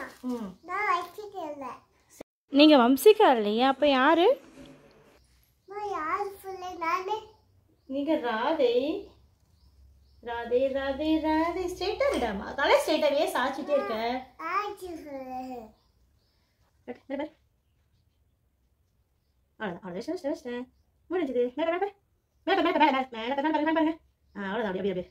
ம் நான் வச்சுட்டு இல்லை நீங்கள் வம்சிகா இல்லையா அப்போ யாரு நான் யார் சொல்லு நானே நீங்கள் ராதே ராதே ராதே ராதே ஸ்ட்ரெயிட்டாக விடாமா தலை ஸ்ட்ரெயிட்டாகவே சாச்சிட்டே இருக்க ஆச்சு சொல்லு அவ்வளோதான் அவ்வளோ வச்சு வச்சுட்டேன் முடிஞ்சது மேலே மேலே மேலே மேலே மேலே மேலே மேலே மேலே மேலே பாருங்க ஆ அவ்வளோதான் அப்படி அப்படி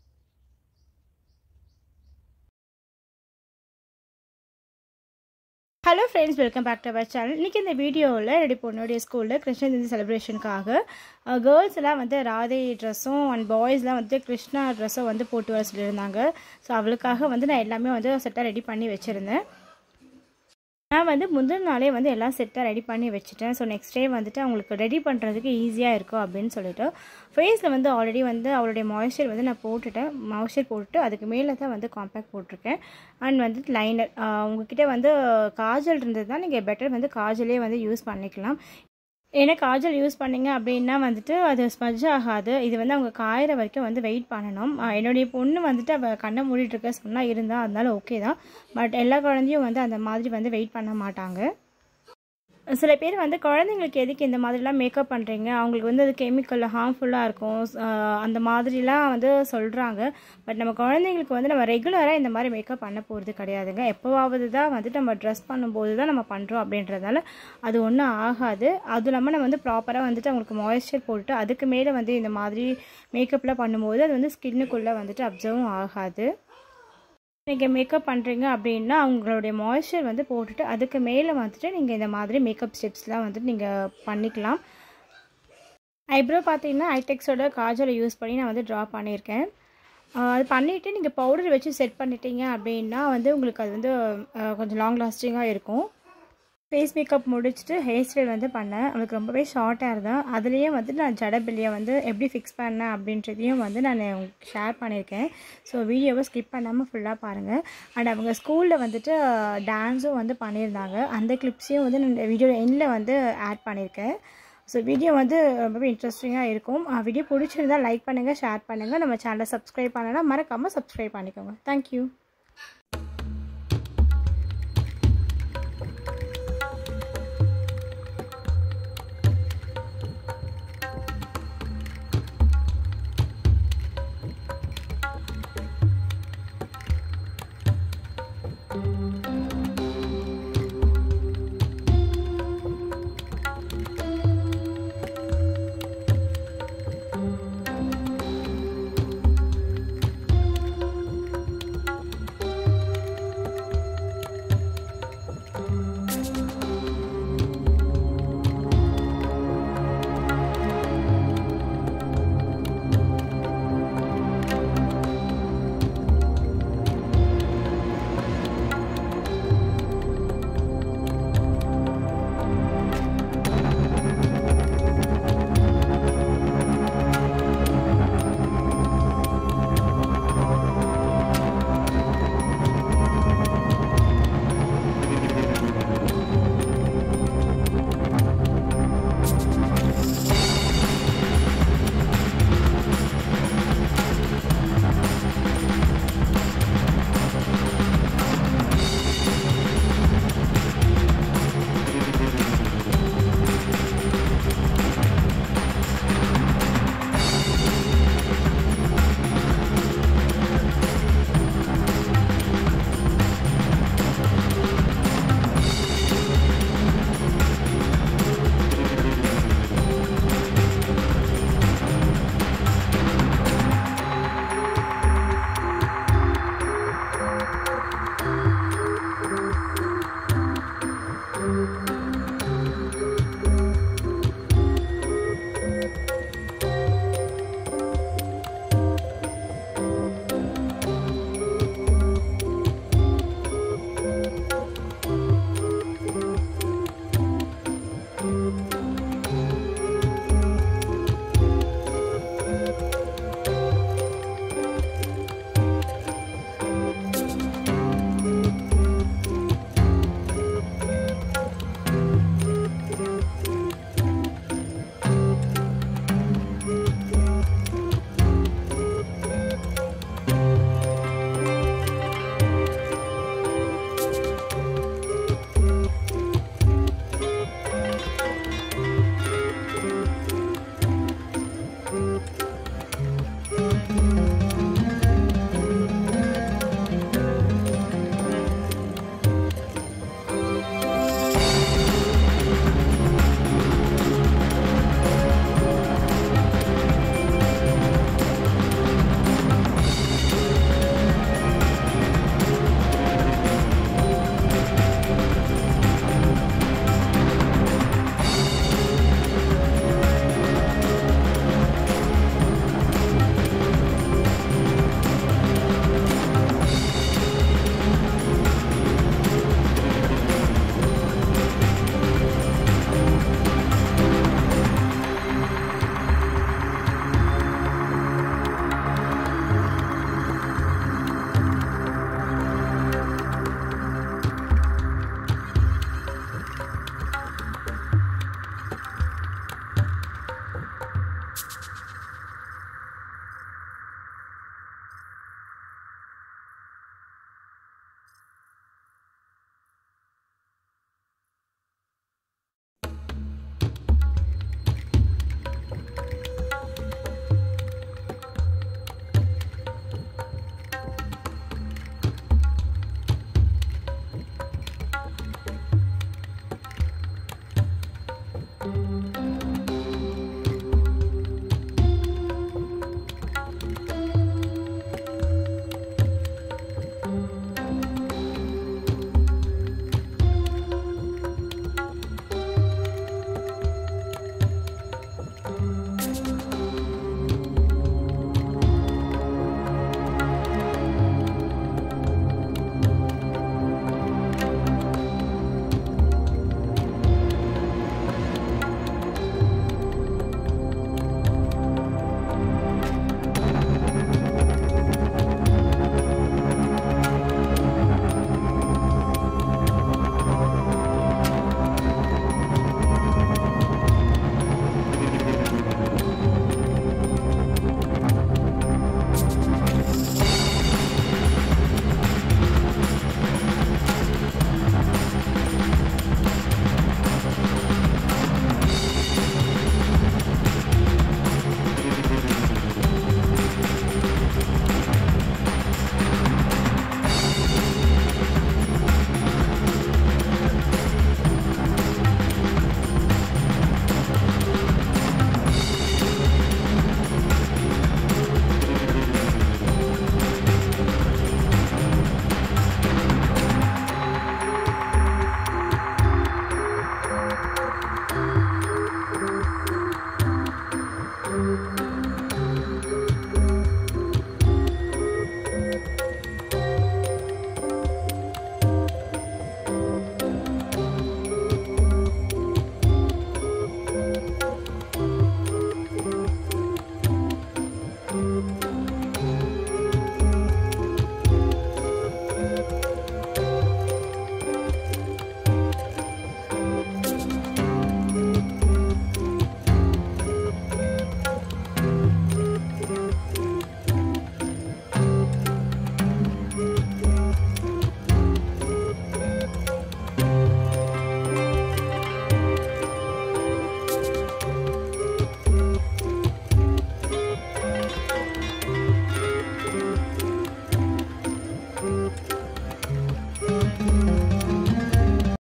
hello friends welcome back to our channel இன்றைக்கி இந்த வீடியோவில் ரெடி பொண்ணுடைய ஸ்கூலில் கிருஷ்ண ஜெயந்தி செலிப்ரேஷனுக்காக கேர்ள்ஸ் எல்லாம் வந்து ராதே ட்ரெஸ்ஸும் அண்ட் பாய்ஸ்லாம் வந்து கிருஷ்ணா ட்ரெஸ்ஸும் வந்து போட்டு வர சொல்லியிருந்தாங்க ஸோ அவளுக்காக வந்து நான் எல்லாமே வந்து செட்டாக ரெடி பண்ணி வச்சுருந்தேன் நான் வந்து முந்தின நாளே வந்து எல்லாம் செட்டாக ரெடி பண்ணி வச்சுட்டேன் ஸோ நெக்ஸ்ட் டே வந்துட்டு அவங்களுக்கு ரெடி பண்ணுறதுக்கு ஈஸியாக இருக்கும் அப்படின்னு சொல்லிட்டு ஃபேஸில் வந்து ஆல்ரெடி வந்து அவளுடைய மாய்ஸ்சர் வந்து நான் போட்டுட்டேன் மாய்ஸ்சர் போட்டுட்டு அதுக்கு மேலே தான் வந்து காம்பேக்ட் போட்டிருக்கேன் அண்ட் வந்து லைனர் உங்ககிட்ட வந்து காஜல் இருந்தது தான் நீங்கள் பெட்டர் வந்து காஜலே வந்து யூஸ் பண்ணிக்கலாம் ஏன்னா காஜல் யூஸ் பண்ணீங்க அப்படின்னா வந்துட்டு அது ஸ்மஜ் ஆகாது இது வந்து அவங்க காயிற வரைக்கும் வந்து வெயிட் பண்ணணும் ஆஹ் என்னுடைய பொண்ணு வந்துட்டு அவள் கண்ணை மூடிட்டு இருக்க சொன்னால் இருந்தா அதனால ஓகே தான் பட் எல்லா குழந்தையும் வந்து அந்த மாதிரி வந்து வெயிட் பண்ண மாட்டாங்க சில பேர் வந்து குழந்தைங்களுக்கு எதுக்கு இந்த மாதிரிலாம் மேக்கப் பண்ணுறீங்க அவங்களுக்கு வந்து அது கெமிக்கல் ஹார்ம்ஃபுல்லாக இருக்கும் ஆஹ் அந்த மாதிரிலாம் வந்து சொல்கிறாங்க பட் நம்ம குழந்தைங்களுக்கு வந்து நம்ம ரெகுலராக இந்த மாதிரி மேக்கப் பண்ண போகிறது கிடையாதுங்க எப்போவாவது தான் வந்துட்டு நம்ம ட்ரெஸ் பண்ணும்போது தான் நம்ம பண்ணுறோம் அப்படின்றதால அது ஒன்றும் ஆகாது அதுவும் இல்லாமல் நம்ம வந்து ப்ராப்பராக வந்துட்டு அவங்களுக்கு மாய்ஸ்சர் போட்டு அதுக்கு மேலே வந்து இந்த மாதிரி மேக்கப்லாம் பண்ணும்போது அது வந்து ஸ்கின்னுக்குள்ளே வந்துட்டு அப்சர்வும் ஆகாது நீங்கள் மேக்கப் பண்ணுறீங்க அப்படின்னா அவங்களுடைய மாய்ஸ்சர் வந்து போட்டுட்டு அதுக்கு மேலே வந்துட்டு நீங்கள் இந்த மாதிரி மேக்கப் ஸ்டெப்ஸ்லாம் வந்துட்டு நீங்கள் பண்ணிக்கலாம் ஐப்ரோ பார்த்தீங்கன்னா ஐடெக்ஸோட காஜலை யூஸ் பண்ணி நான் வந்து ட்ரா பண்ணியிருக்கேன் ஆஹ் அது பண்ணிவிட்டு நீங்கள் பவுடர் வச்சு செட் பண்ணிட்டீங்க அப்படின்னா வந்து உங்களுக்கு அது வந்து ஆஹ் கொஞ்சம் லாங் லாஸ்டிங்காக இருக்கும் ஃபேஸ் மேக்கப் முடிச்சுட்டு ஹேர் ஸ்டைல் வந்து பண்ணேன் அவளுக்கு ரொம்பவே ஷார்ட்டாக இருந்தேன் அதுலேயே வந்து நான் ஜடபில்லியை வந்து எப்படி ஃபிக்ஸ் பண்ணேன் அப்படின்றதையும் வந்து நான் உங்களுக்கு ஷேர் பண்ணியிருக்கேன் ஸோ வீடியோவை ஸ்கிப் பண்ணாமல் ஃபுல்லாக பாருங்கள் அண்ட் அவங்க ஸ்கூலில் வந்துட்டு டான்ஸும் வந்து பண்ணியிருந்தாங்க அந்த கிளிப்ஸையும் வந்து நான் வீடியோ எண்டில் வந்து ஆட் பண்ணியிருக்கேன் ஸோ வீடியோ வந்து ரொம்பவே இன்ட்ரெஸ்டிங்காக இருக்கும் வீடியோ பிடிச்சிருந்தா லைக் பண்ணுங்கள் ஷேர் பண்ணுங்கள் நம்ம சேனலை சப்ஸ்கிரைப் பண்ணலாம் மறக்காமல் சப்ஸ்கிரைப் பண்ணிக்கோங்க தேங்க்யூ